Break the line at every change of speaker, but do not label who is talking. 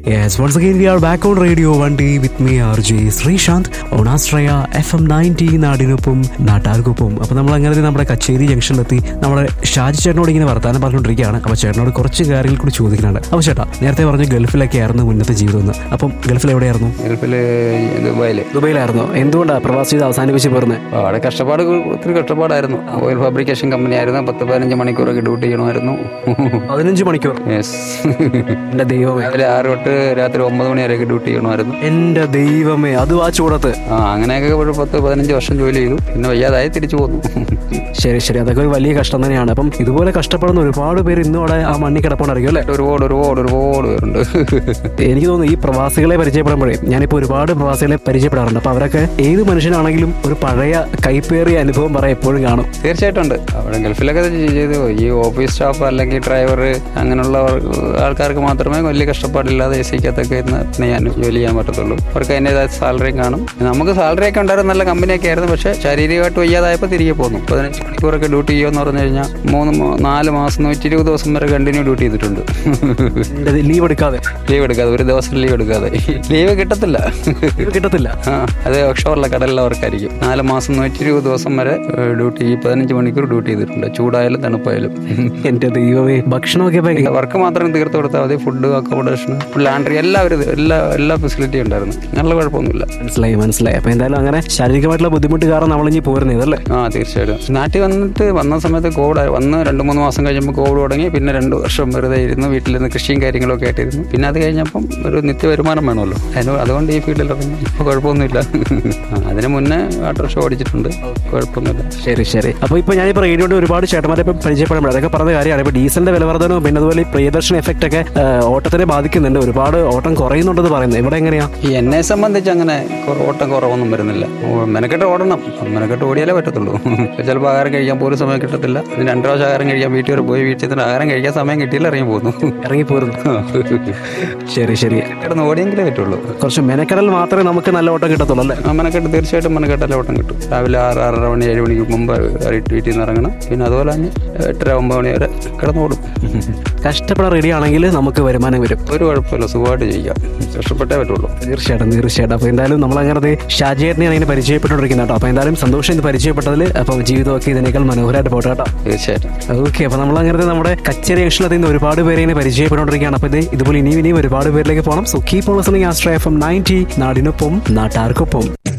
Yes, once again we are back on Radio 1D with me RJ Sreesanth on Astraya FM 90 നാടിനൊപ്പം നാട്ടാർക്കൊപ്പം അപ്പോൾ നമ്മൾ അങ്ങനെ നമ്മുടെ കച്ചേരി ജംഗ്ഷനിലെത്തി നമ്മുടെ ഷാജി ചേട്ടനോട് ഇങ്ങനെ വർത്താനം പറഞ്ഞുകൊണ്ടിരിക്കുകയാണ് അപ്പോൾ ചേട്ടനോട് കുറച്ച് കാര്യങ്ങൾ കൂടി ചോദിക്കുന്നുണ്ട് അപ്പോൾ ചേട്ടാ നേരത്തെ പറഞ്ഞു ഗൾഫിലൊക്കെ ആയിരുന്നു മുന്നത്തെ ജീവിതം എന്ന് അപ്പം ഗൾഫിൽ എവിടെയായിരുന്നു
ഗൾഫില് ദുബായില്
ദുബൈയിലായിരുന്നു എന്തുകൊണ്ടാണ് പ്രവാസി ജീവിതം അവസാനിപ്പിച്ച് പോരുന്നത്
അപ്പോൾ അവിടെ കഷ്ടപ്പാട് ഒത്തിരി കഷ്ടപ്പാടായിരുന്നു ഓയിൽ ഫാബ്രിക്കേഷൻ കമ്പനി ആയിരുന്നു പത്ത് പതിനഞ്ച് മണിക്കൂറൊക്കെ ഡ്യൂട്ടി ചെയ്യണമായിരുന്നു
പതിനഞ്ച് മണിക്കൂർ
യെസ്
എൻ്റെ ദൈവമേ
രാവിലെ ആറ് തൊട്ട് രാത്രി ഒമ്പത് മണി വരെയൊക്കെ ഡ്യൂട്ടി ചെയ്യണമായിരുന്നു
എൻ്റെ ദൈവമേ അതും ആ ചൂടത്ത്
ആ അങ്ങനെയൊക്കെ ഒരു പത്ത് പതിനഞ്ച് വർഷം ജോലി ചെയ്തു പിന്നെ വയ്യാതായി തിരിച്ചു പോന്നു
ശരി ശരി അതൊക്കെ ഒരു വലിയ കഷ്ടം തന്നെയാണ് അപ്പം ഇതുപോലെ കഷ്ടപ്പെടുന്ന ഒരുപാട് പേര് ഇന്നും അവിടെ ആ മണ്ണി കിടപ്പുണ്ടായിരിക്കും അല്ലേ
ഒരുപാട് ഒരുപാട് ഒരുപാട് പേരുണ്ട്
എനിക്ക് തോന്നുന്നു ഈ പ്രവാസികളെ പരിചയപ്പെടുമ്പോഴേ ഞാനിപ്പോൾ ഒരുപാട് പ്രവാസികളെ പരിചയപ്പെടാറുണ്ട് അപ്പോൾ അവരൊക്കെ ഏത് മനുഷ്യനാണെങ്കിലും ഒരു പഴയ കൈപ്പേറിയ അനുഭവം പറയാൻ എപ്പോഴും കാണും
തീർച്ചയായിട്ടും ഉണ്ട് അവിടെ ഗൾഫിലൊക്കെ ചെയ്തു ഈ ഓഫീസ് സ്റ്റാഫ് അല്ലെങ്കിൽ ഡ്രൈവർ അങ്ങനെയുള്ള ആൾക്കാർക്ക് മാത്രമേ വലിയ കഷ്ടപ്പാടില്ലാതെ എ സിക്കകത്തൊക്കെ ഇരുന്ന് പിന്നെ ഞാൻ ജോലി ചെയ്യാൻ പറ്റത്തുള്ളൂ അവർക്ക് അതിൻ്റെതായ സാലറിയും കാണും നമുക്ക് സാലറി ഒക്കെ ഉണ്ടായിരുന്നു നല്ല കമ്പനിയൊക്കെ ആയിരുന്നു പക്ഷേ ശാരീരികമായിട്ട് വയ്യാതായപ്പോൾ തിരികെ പോന്നു പതിനഞ്ച് മണിക്കൂറൊക്കെ ഡ്യൂട്ടി ചെയ്യുമെന്ന് പറഞ്ഞു കഴിഞ്ഞാൽ മൂന്ന് മൂ- നാല് മാസം നൂറ്റി ഇരുപത് ദിവസം വരെ കണ്ടിന്യൂ ഡ്യൂട്ടി ചെയ്തിട്ടുണ്ട്
ലീവ് എടുക്കാതെ
ലീവ് എടുക്കാതെ ഒരു ദിവസം ലീവ് എടുക്കാതെ ലീവ് കിട്ടത്തില്ല
ലീവ് കിട്ടത്തില്ല
ആ അത് ഓക്ഷോറുള്ള കടലിലവർക്കായിരിക്കും നാല് മാസം നൂറ്റി ഇരുപത് ദിവസം വരെ ഡ്യൂട്ടി ഈ പതിനഞ്ച് മണിക്കൂർ ഡ്യൂട്ടി ചെയ്തിട്ടുണ്ട് ചൂടായാലും തണുപ്പായാലും
എൻ്റെ ദൈവമേ ഭക്ഷണമൊക്കെ ഇപ്പൊ എങ്ങനെ?
വർക്ക് മാത്രം തീർത്ത് കൊടുത്താൽ മതി ഫുഡ് അക്കോമഡേഷൻ ലാൻഡ്രി എല്ലാവരും എല്ലാ എല്ലാ ഫെസിലിറ്റിയും ഉണ്ടായിരുന്നു നല്ല കുഴപ്പമൊന്നുമില്ല
മനസ്സിലായി മനസ്സിലായി അപ്പോൾ എന്തായാലും അങ്ങനെ ശാരീരികമായിട്ടുള്ള ബുദ്ധിമുട്ട് കാരണം നമ്മളിഞ്ഞ് പോരുന്നത് അല്ലേ
ആ തീർച്ചയായിട്ടും നാട്ടിൽ വന്നിട്ട് വന്ന സമയത്ത് കോവിഡ് വന്ന് രണ്ട് മൂന്ന് മാസം കഴിഞ്ഞപ്പോൾ കോവിഡ് തുടങ്ങി പിന്നെ രണ്ട് വർഷം വെറുതെ ഇരുന്നു വീട്ടിലിരുന്ന് കൃഷിയും കാര്യങ്ങളൊക്കെ ആയിട്ടിരുന്നു പിന്നെ അത് കഴിഞ്ഞപ്പം ഒരു നിത്യ വരുമാനം വേണമല്ലോ അതിന് അതുകൊണ്ട് ഈ ഫീൽഡിൽ ഇറങ്ങി ഇപ്പോൾ കുഴപ്പമൊന്നുമില്ല ആ, അതിന് മുന്നേ ഓട്ടോറിക്ഷ ഓടിച്ചിട്ടുണ്ട് കുഴപ്പമൊന്നുമില്ല
ശരി ശരി അപ്പോൾ ഇപ്പോൾ ഞാനിപ്പോൾ റേഡിയോയുടെ ഒരുപാട് ചേട്ടന്മാരെ ഇപ്പം പരിചയപ്പെടുമ്പോൾ അതൊക്കെ പറഞ്ഞ കാര്യമാണ് ഇപ്പോൾ ഡീസലിന്റെ വില വർധനവും പിന്നെ അതുപോലെ ഈ പ്രിയദർശന എഫക്റ്റ് ഒക്കെ ആ, ഓട്ടത്തിനെ ബാധിക്കുന്നുണ്ട് ഒരുപാട് ഓട്ടം കുറയുന്നുണ്ടെന്ന് പറയുന്നത് ഇവിടെ എങ്ങനെയാ
ഈ എന്നെ സംബന്ധിച്ച് അങ്ങനെ കുറ- ഓട്ടം കുറവൊന്നും വരുന്നില്ല ഓ, മെനക്കെട്ട് ഓടണം മെനക്കെട്ട് ഓടിയാലേ പറ്റത്തുള്ളൂ ചിലപ്പോൾ ആഹാരം കഴിക്കാൻ പോലും സമയം കിട്ടത്തില്ല ഇനി രണ്ട് പ്രാവശ്യം ആഹാരം കഴിക്കാൻ വീട്ടിൽ വരെ പോയി വീട്ടിൽ നിന്ന് ആഹാരം കഴിക്കാൻ സമയം കിട്ടിയില്ല ഇറങ്ങി പോകുന്നു
ഇറങ്ങി പോരുന്നു ശരി ശരി
കിടന്ന് ഓടിയെങ്കിലേ പറ്റുള്ളൂ
കുറച്ച് മെനക്കടൽ മാത്രമേ നമുക്ക് നല്ല ഓട്ടം കിട്ടത്തുള്ളൂ അല്ലേ
ആ മെനക്കെട്ട് തീർച്ചയായിട്ടും മെനക്കെട്ടല്ലേ ഓട്ടം കിട്ടും രാവിലെ ആറ് ആറര മണി ഏഴ് മണിക്ക് മുമ്പ് വീട്ടിൽ നിന്ന് ഇറങ്ങണം പിന്നെ അതുപോലെ തന്നെ എട്ടര ഒമ്പത് മണി വരെ കിടന്നോടും
കഷ്ടപ്പെടാൻ റെഡി ആണെങ്കിൽ നമുക്ക് വരുമാനം വരും
ഒരു കുഴപ്പമില്ല സുഖമായിട്ട് ചെയ്യാം കഷ്ടപ്പെട്ടേ പറ്റുള്ളൂ
തീർച്ചയായിട്ടും തീർച്ചയായിട്ടും അപ്പോൾ എന്തായാലും നമ്മൾ അങ്ങനെ ഷാജിയേട്ടനെയാണ് ഇങ്ങനെ പരിചയപ്പെട്ടുകൊണ്ടിരിക്കുന്നത് കേട്ടോ അപ്പോൾ എന്തായാലും സന്തോഷം ഇത് പരിചയപ്പെട്ടതിൽ അപ്പോൾ ജീവിതമൊക്കെ ഇതിനേക്കാൾ മനോഹരമായിട്ട് പോട്ടെ കേട്ടോ
തീർച്ചയായിട്ടും
ഓക്കെ അപ്പോൾ നമ്മൾ അങ്ങനത്തെ നമ്മുടെ കച്ചേരി ജംഗ്ഷനിൽ നിന്ന് ഒരുപാട് പേരെ ഇങ്ങനെ പരിചയപ്പെട്ടുകൊണ്ടിരിക്കുകയാണ് അപ്പോൾ ഇത് ഇതുപോലെ ഇനിയും ഇനിയും ഒരുപാട് പേരിലേക്ക് പോകണം so keep on listening Astra F M ninety നാടിനൊപ്പം നാട്ടാർക്കൊപ്പം